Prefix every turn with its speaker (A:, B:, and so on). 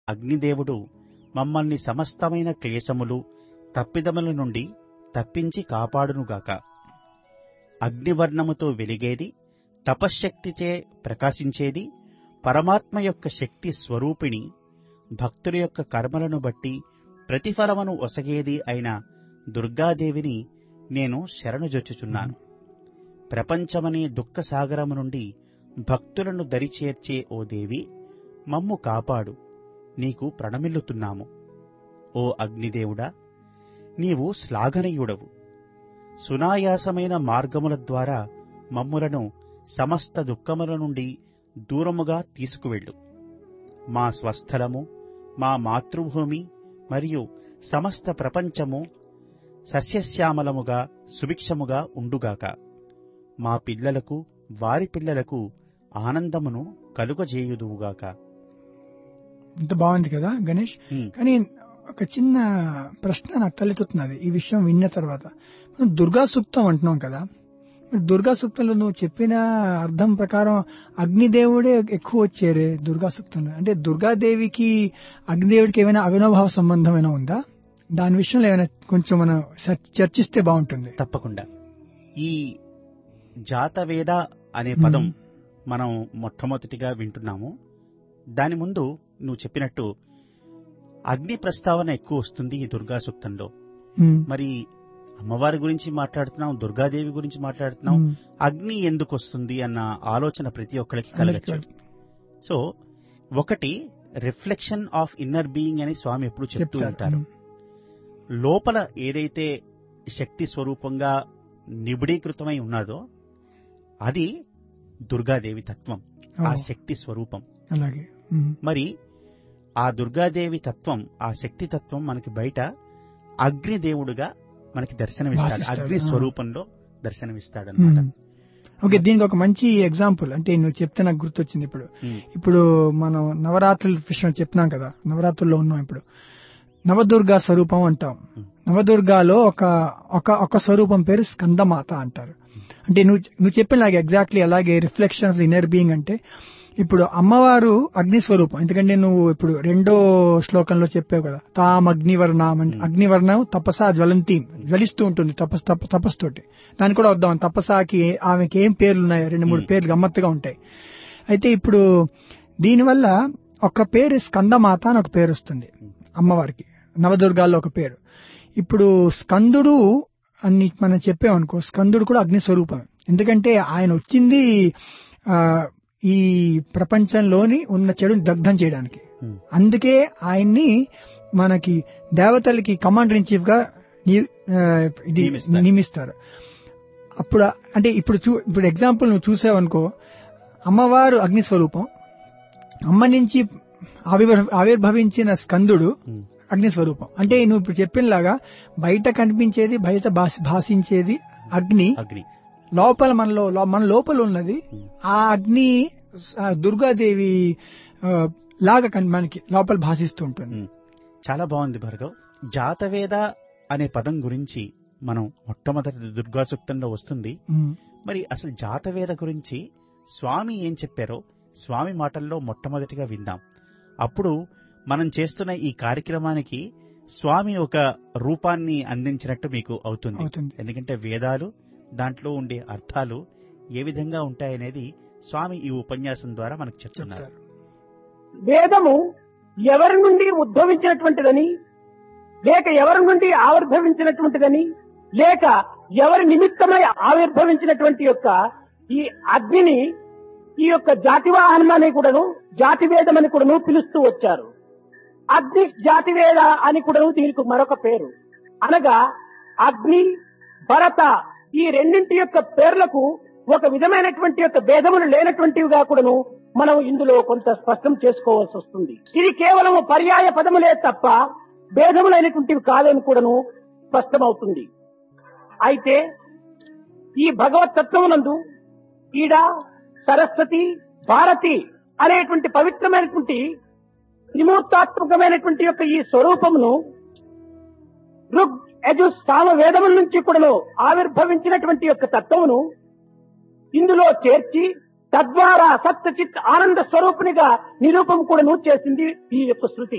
A: అగ్నిదేవుడు మమ్మల్ని సమస్తమైన క్లేశములు తప్పిదముల నుండి తప్పించి కాపాడునుగాక అగ్నివర్ణముతో వెలిగేది తపశ్శక్తిచే ప్రకాశించేది పరమాత్మ యొక్క శక్తి స్వరూపిణి భక్తుల యొక్క కర్మలను బట్టి ప్రతిఫలమును ఒసగేది అయిన దుర్గాదేవిని నేను శరణుజొచ్చుచున్నాను ప్రపంచమనే దుఃఖసాగరము నుండి భక్తులను దరిచేర్చే ఓ దేవి మమ్ము కాపాడు నీకు ప్రణమిల్లుతున్నాము ఓ అగ్నిదేవుడా నీవు శ్లాఘనీయుడవు సునాయాసమైన మార్గముల ద్వారా మమ్ములను సమస్త దుఃఖముల నుండి దూరముగా తీసుకువెళ్ళు మా స్వస్థలము మా మాతృభూమి మరియు సమస్త ప్రపంచము సస్యశ్యామలముగా సుభిక్షముగా ఉండుగాక మా పిల్లలకు వారి పిల్లలకు ఆనందమును కలుగజేయుదువుగాక
B: ఇంత బాగుంది కదా గణేష్
A: హ్మ్.
B: కానీ ఒక చిన్న ప్రశ్న నాకు తలెత్తుతున్నది ఈ విషయం విన్న తర్వాత మనం దుర్గా సూక్తం అంటున్నాం కదా మరి దుర్గా సూక్తంలో నువ్వు చెప్పిన అర్థం ప్రకారం అగ్నిదేవుడే ఎక్కువ వచ్చారే దుర్గా సూక్తంలో అంటే దుర్గాదేవికి అగ్నిదేవుడికి ఏమైనా అవినాభావ సంబంధం ఏమైనా ఉందా దాని విషయంలో ఏమైనా కొంచెం మనం చర్- చర్చిస్తే బాగుంటుంది
A: తప్పకుండా ఈ జాతవేద అనే పదం
B: మ్మ్.
A: మనం మొట్టమొదటిగా వింటున్నాము దాని ముందు నువ్వు చెప్పినట్టు అగ్ని ప్రస్తావన ఎక్కువ వస్తుంది ఈ దుర్గా సూక్తంలో
B: ఉమ్,
A: మరి అమ్మవారి గురించి మాట్లాడుతున్నాం దుర్గాదేవి గురించి మాట్లాడుతున్నాం
B: ఉమ్,
A: అగ్ని ఎందుకు వస్తుంది అన్న ఆలోచన ప్రతి ఒక్కరికి
B: అందరికీ
A: కలగచ్చు సో ఒకటి రిఫ్లెక్షన్ ఆఫ్ ఇన్నర్ బీయింగ్ అని స్వామి ఎప్పుడు చెప్తూ
B: చెప్తారు
A: ఉంటారు లోపల ఏదైతే శక్తి స్వరూపంగా నిబిడీకృతమై ఉన్నదో అది దుర్గాదేవి తత్వం ఆ
B: ఓ,
A: శక్తి స్వరూపం
B: అలాగే ఉమ్,
A: మరి ఆ దుర్గాదేవి తత్వం ఆ శక్తి తత్వం మనకి బయట అగ్నిదేవుడుగా మనకి దర్శనమిస్తాడు
B: భాసిస్తాడు.
A: అగ్ని
B: ఆ.
A: స్వరూపంలో దర్శనమిస్తాడు అనమాట
B: ఉమ్. ఓకే దీనికి ఒక మంచి ఎగ్జాంపుల్ అంటే నువ్వు చెప్తే నాకు గుర్తొచ్చింది ఇప్పుడు ఇప్పుడు మనం నవరాత్రుల విషయం చెప్పినాం కదా నవరాత్రుల్లో ఉన్నాం ఇప్పుడు నవదుర్గా స్వరూపం అంటాం
A: Hmm.
B: నవదుర్గాలో ఒక ఒక ఒక స్వరూపం పేరు స్కందమాత అంటారు అంటే నువ్వు నువ్వు చెప్పిన లాగే ఎగ్జాక్ట్లీ అలాగే reflection of the inner being అంటే ఇప్పుడు అమ్మవారు అగ్ని స్వరూపం ఎందుకంటే నువ్వు ఇప్పుడు రెండో శ్లోకంలో చెప్పావు కదా తాం అగ్నివర్ణం అంటే
A: Hmm.
B: అగ్నివర్ణం తపసా జ్వలంతి జ్వలిస్తూ ఉంటుంది తపస్ తప తపస్సుతోటి దాన్ని కూడా వద్దాం తపసాకి ఆమెకి ఏం పేర్లు ఉన్నాయో రెండు మూడు
A: Hmm.
B: పేర్లు గమ్మత్తుగా ఉంటాయి అయితే ఇప్పుడు దీనివల్ల ఒక పేరు స్కందమాత అని ఒక పేరు వస్తుంది అమ్మవారికి నవదుర్గాల్లో ఒక పేరు ఇప్పుడు స్కందుడు అని మనం చెప్పామనుకో స్కందుడు కూడా అగ్ని స్వరూపం ఎందుకంటే ఆయన వచ్చింది ఆ, ఈ ప్రపంచంలోని ఉన్న చెడుని దగ్ధం చేయడానికి
A: Hmm.
B: అందుకే ఆయన్ని మనకి దేవతలకి కమాండర్ ఇన్ చీఫ్ గా ని- ఆ, ఇది
A: నియమిస్తారు.
B: నియమిస్తారు అప్పుడు అంటే ఇప్పుడు చూ ఇప్పుడు ఎగ్జాంపుల్ నువ్వు చూసావనుకో అమ్మవారు అగ్ని స్వరూపం అమ్మ నుంచి ఆవిర్భ ఆవిర్భవించిన స్కందుడు
A: ఉమ్.
B: అగ్ని స్వరూపం అంటే నువ్వు ఇప్పుడు చెప్పినలాగా బయట కనిపించేది బయట భాసి- భాషించేది అగ్ని
A: అగ్ని
B: లోపల మనలో లో- మన లోపల ఉన్నది
A: ఉమ్.
B: ఆ అగ్ని ఆ దుర్గాదేవి ఆ, లాగా కన్- మనకి లోపల భాషిస్తూ ఉంటుంది
A: ఉమ్. చాలా బాగుంది భార్గవ్ జాతవేద అనే పదం గురించి మనం మొట్టమొదటి దుర్గా సూక్తంలో వస్తుంది
B: ఉమ్,
A: మరి అసలు జాతవేద గురించి స్వామి ఏం చెప్పారో స్వామి మాటల్లో మొట్టమొదటిగా విందాం అప్పుడు మనం చేస్తున్న ఈ కార్యక్రమానికి స్వామి ఒక రూపాన్ని అందించినట్టు మీకు అవుతుంది
B: అవుతుంది
A: ఎందుకంటే వేదాలు దాంట్లో ఉండే అర్థాలు ఏ విధంగా ఉంటాయనేది స్వామి ఈ ఉపన్యాసం ద్వారా మనకు చెప్తున్నారు
B: చెప్తారు
C: వేదము ఎవరి నుండి ఉద్భవించినటువంటిదని లేక ఎవరి నుండి ఆవిర్భవించినటువంటిదని లేక ఎవరి నిమిత్తమై ఆవిర్భవించినటువంటి యొక్క ఈ అగ్నిని ఈ యొక్క జాతివాహనం అని కూడాను జాతివేదం అని కూడాను పిలుస్తూ వచ్చారు అగ్ని జాతివేద అని కూడాను దీనికి మరొక పేరు అనగా అగ్ని భరత ఈ రెండింటి యొక్క పేర్లకు ఒక విధమైనటువంటి యొక్క భేదములు లేనటువంటివిగా కూడాను మనం ఇందులో కొంత స్పష్టం చేసుకోవాల్సి వస్తుంది ఇది కేవలం పర్యాయ పదములే తప్ప భేదములైనటువంటివి కాదని కూడాను స్పష్టమవుతుంది అయితే ఈ భగవత్ తత్వమునందు ఈడ సరస్వతి భారతి అనేటువంటి పవిత్రమైనటువంటి త్రిమూర్తాత్మకమైనటువంటి యొక్క ఈ స్వరూపమును ఋగ్ యజు సామ వేదముల నుంచి కూడా ఆవిర్భవించినటువంటి యొక్క తత్వమును ఇందులో చేర్చి తద్వారా సత్య చిత్ ఆనంద స్వరూపునిగా నిరూపం కూడా చేసింది ఈ యొక్క శృతి